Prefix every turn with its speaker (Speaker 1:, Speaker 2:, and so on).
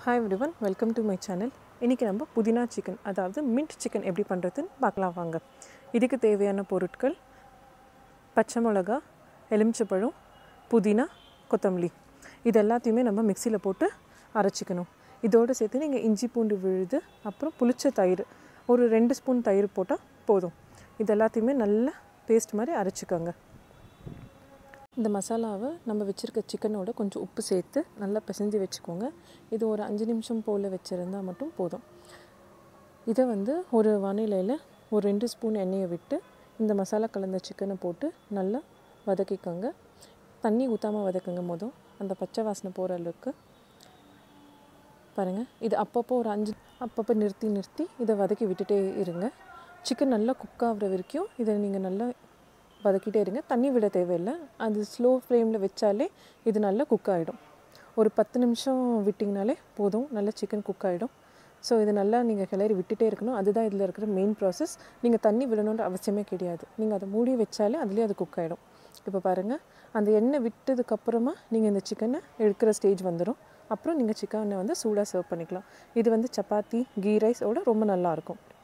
Speaker 1: hi everyone welcome to my channel இன்றைக்கி நம்ம புதினா சிக்கன் அதாவது மின்ட் சிக்கன் எப்படி பண்ணுறதுன்னு பார்க்கலாம் வாங்க இதுக்கு தேவையான பொருட்கள் பச்சை மிளகா எலுமிச்சப்பழம் புதினா கொத்தமல்லி இது எல்லாத்தையுமே நம்ம மிக்சியில் போட்டு அரைச்சிக்கணும் இதோடு சேர்த்து நீங்கள் இஞ்சி பூண்டு விழுது அப்புறம் புளிச்ச தயிர் ஒரு ரெண்டு ஸ்பூன் தயிர் போட்டால் போதும் இது எல்லாத்தையுமே நல்லா பேஸ்ட் மாதிரி அரைச்சிக்கோங்க இந்த மசாலாவை நம்ம வச்சுருக்க சிக்கனோட கொஞ்சம் உப்பு சேர்த்து நல்லா பிசைஞ்சு வச்சுக்கோங்க இது ஒரு அஞ்சு நிமிஷம் போல் வச்சுருந்தா மட்டும் போதும் இதை வந்து ஒரு வானிலையில் ஒரு ரெண்டு ஸ்பூன் எண்ணெயை விட்டு இந்த மசாலா கலந்த சிக்கனை போட்டு நல்லா வதக்கிக்கோங்க தண்ணி ஊற்றாமல் வதக்குங்க மொதல் அந்த பச்சை வாசனை போகிற அளவுக்கு பாருங்கள் இது அப்பப்போ ஒரு அஞ்சு அப்பப்போ நிறுத்தி நிறுத்தி இதை வதக்கி விட்டுட்டே இருங்க சிக்கன் நல்லா குக் ஆகுற வரைக்கும் இதை நீங்கள் நல்லா வதக்கிட்டே இருங்க தண்ணி விட தேவையில்லை அது ஸ்லோ ஃப்ளேமில் வச்சாலே இது நல்லா குக் ஆகிடும் ஒரு பத்து நிமிஷம் விட்டிங்கனாலே போதும் நல்லா சிக்கன் குக் ஆகிடும் ஸோ இது நல்லா நீங்கள் கிளறி விட்டுட்டே இருக்கணும் அதுதான் இதில் இருக்கிற மெயின் ப்ராசஸ் நீங்கள் தண்ணி விடணுன்ற அவசியமே கிடையாது நீங்கள் அதை மூடி வச்சாலே அதுலேயே அது குக் ஆகிடும் இப்போ பாருங்கள் அந்த எண்ணெய் விட்டதுக்கப்புறமா நீங்கள் இந்த சிக்கனை எடுக்கிற ஸ்டேஜ் வந்துடும் அப்புறம் நீங்கள் சிக்கனை வந்து சூடாக சர்வ் பண்ணிக்கலாம் இது வந்து சப்பாத்தி கீ ரைஸோட ரொம்ப நல்லாயிருக்கும்